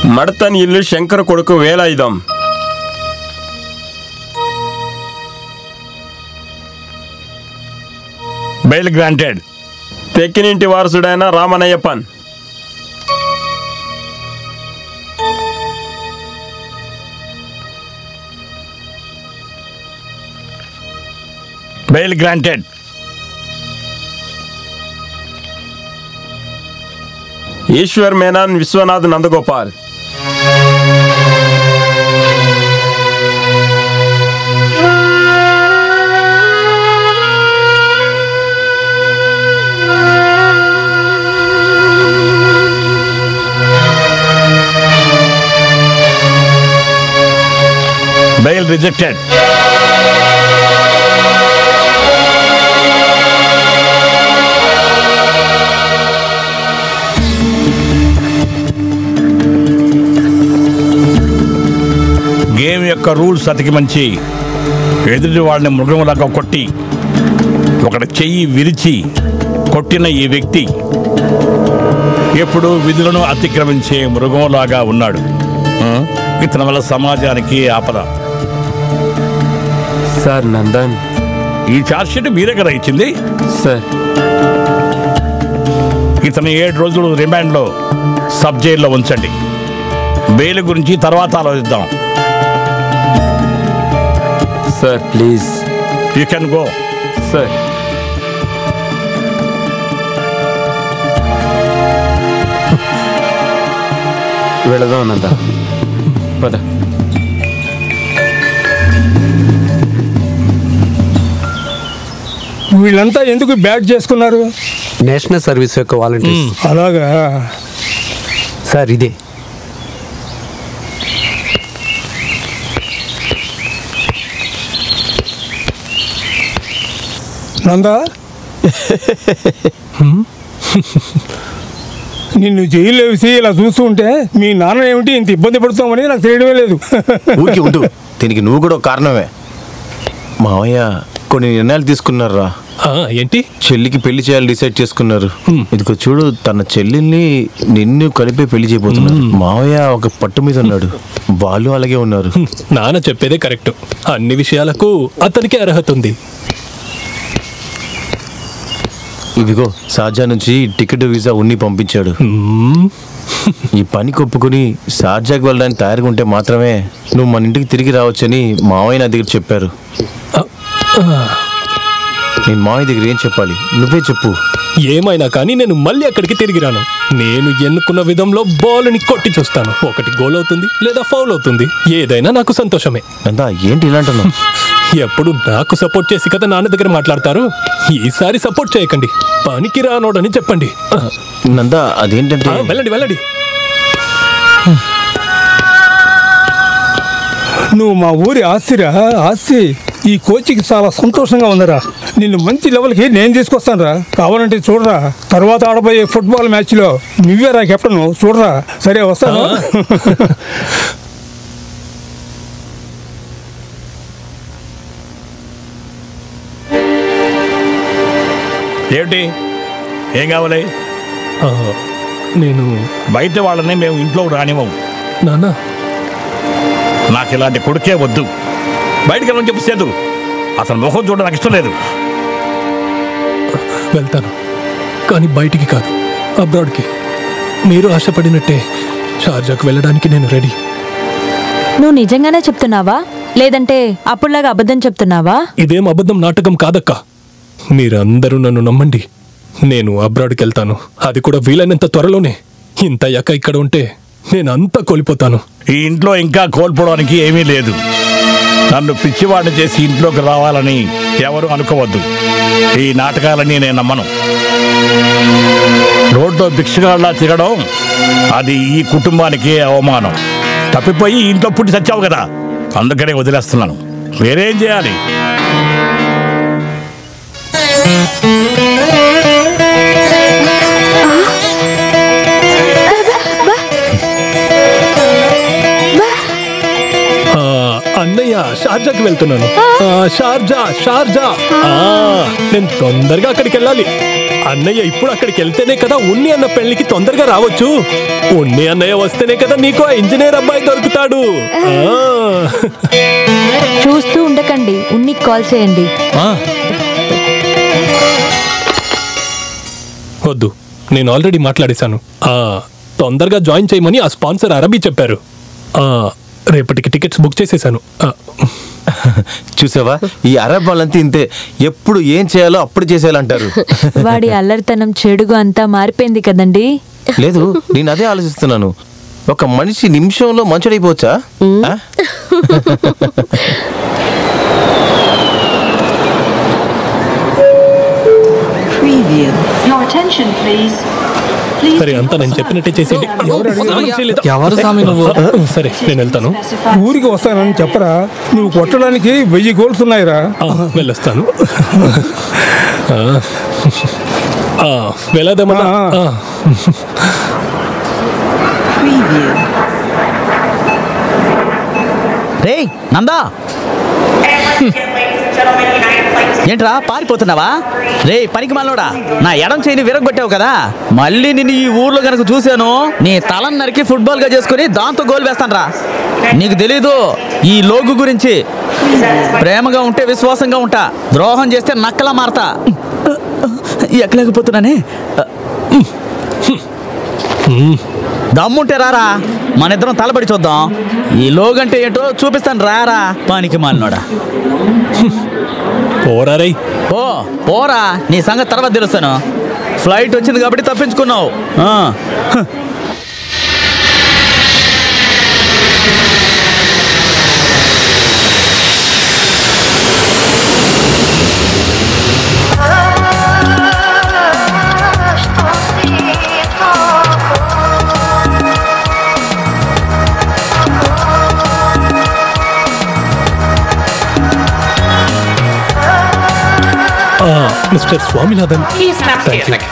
మడతని ఇల్లు శంకర కొడుకు Velayudham bail granted తెక్కినింటి వారసుడైన Ramanayyappan bail granted Eshwar Menon Vishwanath Nandagopal bail rejected game యొక్క రూల్స్ అతికి మంచి ఎదుటి వాళ్ళని మృగంలాగా కొట్టి ఒకటి చెయ్యి విరిచి కొట్టిన ఈ వ్యక్తి ఎప్పుడు విధులను అతిక్రమించే మృగంలాగా ఉన్నాడు ఆ? ఇతని వల్ల సమాజానికి ఆపద సార్ నందన్ ఈ ఛార్జ్ షీట్ మీరే కదా ఇచ్చింది సార్ ఇతను ఏడు రోజులు రిమాండ్లో సబ్ జైల్లో ఉంచండి బెయిల్ గురించి తర్వాత ఆలోచిద్దాం sir please you can go sir వెళదాం నంద పద వీళ్ళంతా ఎందుకు బ్యాట్ చేసుకున్నారు నేషనల్ సర్వీస్ యొక్క వాలంటీర్స్ అలాగా సార్ ఇదే నందా నిన్ను జైల్లో వేసి ఇలా చూస్తూ ఉంటే మీ నాన్న ఏమిటి ఇంత ఇబ్బంది పడుతామని నాకు తెలియడమే లేదు ఊరికి ఉండు దీనికి నువ్వు కూడా ఒక కారణమే మావయ్య కొన్ని నిర్ణయాలు తీసుకున్నారా ఆ, ఏంటి చెల్లికి పెళ్లి చేయాలి డిసైడ్ చేసుకున్నారు ఇదిగో చూడు తన చెల్లెల్ని నిన్ను కలిపే పెళ్లి చేయబోతున్నారు మావయ్య ఒక పట్టు మీద ఉన్నాడు వాళ్ళు అలాగే ఉన్నారు నాన్న చెప్పేదే కరెక్ట్ అన్ని విషయాలకు అతనికి అర్హత ఉంది ఇదిగో సాజా నుంచి టికెట్ వీసా ఉన్ని పంపించాడు మ్మ్. ఈ పని కొప్పుకుని షార్జాకి వెళ్ళడానికి తయారుగా ఉంటే మాత్రమే నువ్వు మన ఇంటికి తిరిగి రావచ్చని మావయ్య నా దగ్గర చెప్పారు ఆ, ఆ, నేను మావయ్య దగ్గర ఏం చెప్పాలి నువ్వే చెప్పు ఏమైనా కానీ నేను మళ్ళీ అక్కడికి తిరిగి రాను నేను ఎన్నుకున్న విధంలో బాల్ని కొట్టి చూస్తాను ఒకటి గోల్ అవుతుంది లేదా ఫౌల్ అవుతుంది ఏదైనా నాకు సంతోషమే అంతా ఏంటి ఇలా అంటున్నావు ఎప్పుడు నాకు సపోర్ట్ చేసి కదా నాన్న దగ్గర మాట్లాడతారు ఈసారి సపోర్ట్ చేయకండి పనికి రానోడని చెప్పండి ఆ, నందా అదేంటంటే ఆ, వెళ్ళండి వెళ్ళండి నువ్వు మా ఊరి ఆస్తిరా ఆస్తి ఈ కోచ్కి చాలా సంతోషంగా ఉందిరా నిన్ను మంచి లెవెల్కి నేను తీసుకొస్తాను రా కావాలంటే చూడరా తర్వాత ఆడబోయే ఫుట్బాల్ మ్యాచ్లో నువ్వేరా కెప్టెన్ చూడరా సరే వస్తాను ఏమిటి ఏం కావాలి ఆ, నేను బయట వాళ్ళని మేము ఇంట్లో రానివ్వము నాన్న నాకు ఇలాంటి కొడుకే వద్దు బయటికి వెళ్ళమని చెప్పు సేదు అతను ముఖం చూడడం నాకు ఇష్టం లేదు వెళ్తాను కానీ బయటికి కాదు అబ్రాడ్కి మీరు ఆశపడినట్టే షార్జాకు వెళ్ళడానికి నేను రెడీ నువ్వు నిజంగానే చెప్తున్నావా లేదంటే అప్పుడులాగా అబద్ధం చెప్తున్నావా ఇదేం అబద్ధం నాటకం కాదక్క మీరందరూ నన్ను నమ్మండి నేను అబ్రాడ్కి వెళ్తాను అది కూడా వీలైనంత త్వరలోనే ఇంత అయ్యాక ఇక్కడ ఉంటే నేను అంతా కోల్పోతాను ఈ ఇంట్లో ఇంకా కోల్పోవడానికి ఏమీ లేదు నన్ను పిచ్చివాడిని చేసి ఇంట్లోకి రావాలని ఎవరు అనుకోవద్దు ఈ నాటకాలని నేను నమ్మను రోడ్లో భిక్షగాళ్ళ తిరగడం అది ఈ కుటుంబానికి అవమానం తప్పిపోయి ఇంట్లో పుట్టి చచ్చావు కదా అందుకనే వదిలేస్తున్నాను వేరేం చేయాలి ఆ, అన్నయ్య షార్జాకి వెళ్తున్నాను ఆ, షార్జా షార్జా ఆ, నేను తొందరగా అక్కడికి వెళ్ళాలి అన్నయ్య ఇప్పుడు అక్కడికి వెళ్తేనే కదా ఉన్ని అన్న పెళ్లికి తొందరగా రావచ్చు ఉన్ని అన్నయ్య వస్తేనే కదా నీకు ఆ ఇంజనీర్ అబ్బాయి దొరుకుతాడు ఆ. చూస్తూ ఉండకండి ఉన్ని కాల్ చేయండి ఆ. వద్దు నేను ఆల్రెడీ మాట్లాడేశాను ఆ, తొందరగా జాయిన్ చేయమని ఆ స్పాన్సర్ అరబీ చెప్పారు ఆ, రేపటికి టికెట్స్ బుక్ చేసేసాను ఆ, చూసావా ఈ అరబ్ వాళ్ళంతా ఇంతే ఎప్పుడు ఏం చేయాలో అప్పుడు చేసేయాలంటారు వాడి అల్లరితనం చెడుగు అంతా మారిపోయింది కదండి లేదు నేను అదే ఆలోచిస్తున్నాను ఒక మనిషి నిమిషంలో మంచుడైపోవచ్చా ఆ? Preview. Your attention, please. Please సరే అంతా నేను చెప్పినట్టే చేసేయండి స్నానం చేయలేదా? ఎవరు స్వామి నువ్వు సరే నేను వెళ్తాను specify ఊరికి వస్తానని చెప్పరా నువ్వు కొట్టడానికి వెయ్యి గోల్స్ ఉన్నాయిరా ఆ, వెళ్ళొస్తాను ఆ. ఆ, వెళ్ళేదేమన్నా ఆ, ఆ. preview. రేయ్ నందా ఏంట్రా పారిపోతున్నావా రే పనికి మళ్ళోడా నా ఎడం చేయని విరగొట్టావు కదా మళ్ళీ నిన్ను ఈ ఊర్లో గనక చూశాను నీ తలం నరికి ఫుట్బాల్ గా చేసుకుని దాంతో గోల్ వేస్తానరా నీకు తెలీదు ఈ లోగు గురించి ప్రేమగా ఉంటే విశ్వాసంగా ఉంటా ద్రోహం చేస్తే నక్కలా మారతా ఎక్కలేకపోతున్నానే దమ్ముంటే రారా మన ఇద్దరం తలబడి చూద్దాం ఈ లోగంటే ఏంటో చూపిస్తాను రారా పానికి మాలినోడా పోరా రేయ్ ఓ పోరా నీ సంగతి తర్వాత తెలుస్తాను ఫ్లైట్ వచ్చింది కాబట్టి తప్పించుకున్నావు ఆ. హ. ఆ, మిస్టర్ స్వామినాథన్ థ్యాంక్ యూ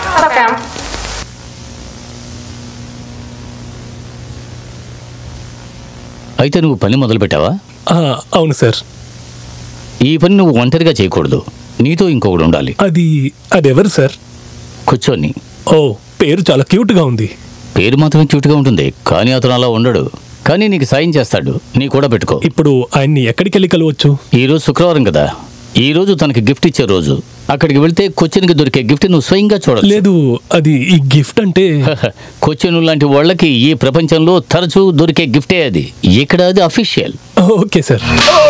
అయితే నువ్వు పని మొదలుపెట్టావా ఆ, అవును సార్ ఈ పని నువ్వు ఒంటరిగా చేయకూడదు నీతో ఇంకొకడు ఉండాలి అది అదెవరు సార్ కూర్చొని ఓ పేరు చాలా క్యూట్గా ఉంది పేరు మాత్రమే క్యూట్గా ఉంటుంది కానీ అతను అలా ఉండడు కానీ నీకు సాయం చేస్తాడు నీ కూడా పెట్టుకో ఇప్పుడు ఆయన్ని ఎక్కడికి వెళ్ళి కలవచ్చు ఈ రోజు శుక్రవారం కదా ఈ రోజు తనకి గిఫ్ట్ ఇచ్చే రోజు అక్కడికి వెళ్తే కొచ్చిన్కి దొరికే గిఫ్ట్ నువ్వు స్వయంగా చూడలేదు లేదు అది ఈ గిఫ్ట్ అంటే కొచ్చిన్ లాంటి వాళ్ళకి ఈ ప్రపంచంలో తరచూ దొరికే గిఫ్టే అది ఇక్కడ అది అఫీషియల్ ఓకే సార్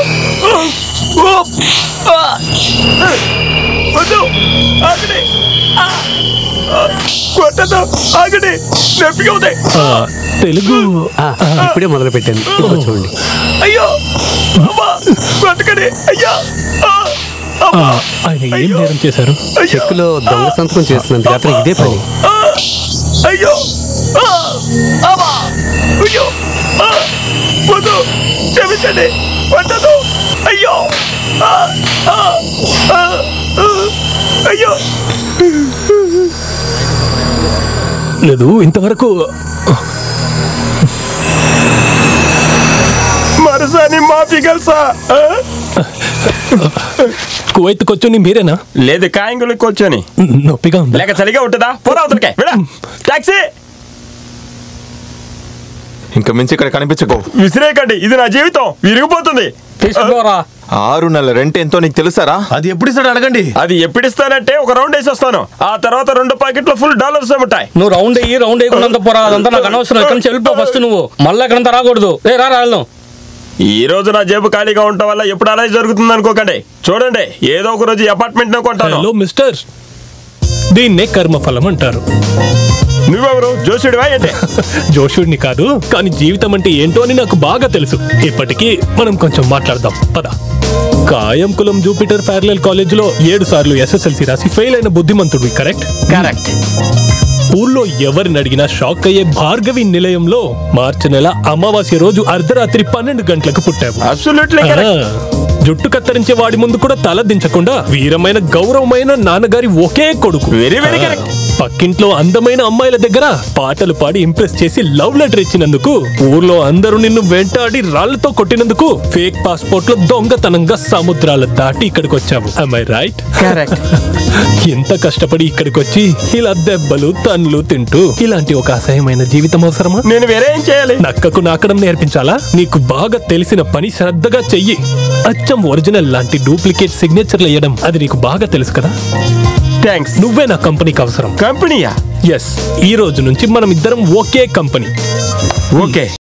వద్దు ఆగండి ఆ! ఆ! కొట్టదు ఆగండి నొప్పిగా ఉంది ఆ, తెలుగు ఆ, ఇప్పుడే మొదలు పెట్టాను ఇదిగో చూడండి అయ్యో అమ్మా కొట్టకండి అయ్యా ఆ! ఆ, అమ్మా ఆయన ఏం నేరం చేశారు చెక్కులో దొంగ సంతకం చేస్తున్నందుకు అతను ఇదే పని ఆ! అయ్యో ఆ! అమ్మా అయ్యో ఆ! వద్దు క్షమించండి కొట్టదు అయ్యో ఆ! ఆ! ఆ! ఆ! అయ్యో లేదు ఇంతవరకు మరసాని మాఫీ కల్సా కువైత్ కొచ్చుని మీరేనా లేదు కాయంగులకు కూర్చొని నొప్పిగా ఉందా లేక చలిగా ఉంటుందా పోరా అవతలకే విడా టాక్సీ ఇంకా మించి ఇక్కడ కనిపించకో విసిరేయకండి ఇది నా జీవితం విరిగిపోతుంది తీసుకోరా ఆరు నెలల రెంట్ ఎంతో నీకు తెలుసారా అది ఎప్పుడు ఇస్తాడు అడగండి అది ఎప్పుడిస్తానంటే ఒక రౌండ్ వేసి వస్తాను ఆ తర్వాత రెండు ప్యాకెట్లు ఫుల్ డాలర్స్ ఉంటాయి నువ్వు రౌండ్ అయ్యి రౌండ్ వేయకుండా పోరా అదంతా నాకు అనవసరం ఇక్కడ నుంచి వెళ్ళిపో ఫస్ట్ నువ్వు మళ్ళీ ఎక్కడంతా రాకూడదు ఏ రా వెళ్దాం ఈ రోజు నా జేబు ఖాళీగా ఉండటం వల్ల ఎప్పుడు అలా జరుగుతుంది అనుకోకండి చూడండి ఏదో ఒక రోజు అపార్ట్మెంట్ కొంటాను హలో మిస్టర్ దీన్నే కర్మఫలం అంటారు నువ్వెవరు జోషుడివా ఏంటి జోషుడిని కాదు కానీ జీవితం అంటే ఏంటో అని నాకు బాగా తెలుసు ఇప్పటికీ మనం కొంచెం మాట్లాడదాం పద కాయం కులం జూపిటర్ ప్యారలల్ కాలేజ్ లో ఏడు సార్లు ఎస్ఎస్ఎల్సి రాసి ఫెయిల్ అయిన బుద్ధిమంతుడివి కరెక్ట్ కరెక్ట్ ఊర్లో ఎవరిని అడిగినా షాక్ అయ్యే భార్గవి నిలయంలో మార్చి నెల అమావాస్య రోజు అర్ధరాత్రి పన్నెండు గంటలకు పుట్టావు అబ్సల్యూట్లీ ఆ, జుట్టు కత్తిరించే వాడి ముందు కూడా తల దించకుండా వీరమైన గౌరవమైన నాన్నగారి ఒకే కొడుకు వెరీ వెరీ కరెక్ట్ పక్కింట్లో అందమైన అమ్మాయిల దగ్గర పాటలు పాడి ఇంప్రెస్ చేసి లవ్ లెటర్ ఇచ్చినందుకు ఊర్లో అందరూ నిన్ను వెంటాడి రాళ్లతో కొట్టినందుకు ఫేక్ పాస్పోర్ట్ లో దొంగతనంగా సముద్రాలు దాటి ఇక్కడికి వచ్చావు ఐ రైట్ కరెక్ట్ ఎంత కష్టపడి ఇక్కడికి వచ్చి ఇలా దెబ్బలు తన్నులు తింటూ ఇలాంటి ఒక అసహ్యమైన జీవితం అవసరమా నేను వేరే ఏం చేయాలి నక్కకు నాకడం నేర్పించాలా నీకు బాగా తెలిసిన పని శ్రద్ధగా చెయ్యి అచ్చం ఒరిజినల్ లాంటి డూప్లికేట్ సిగ్నేచర్లు వేయడం అది నీకు బాగా తెలుసు కదా థ్యాంక్స్ నువ్వే నా కంపెనీకి అవసరం కంపెనీయా ఎస్ ఈ రోజు నుంచి మనం ఇద్దరం ఒకే కంపెనీ ఓకే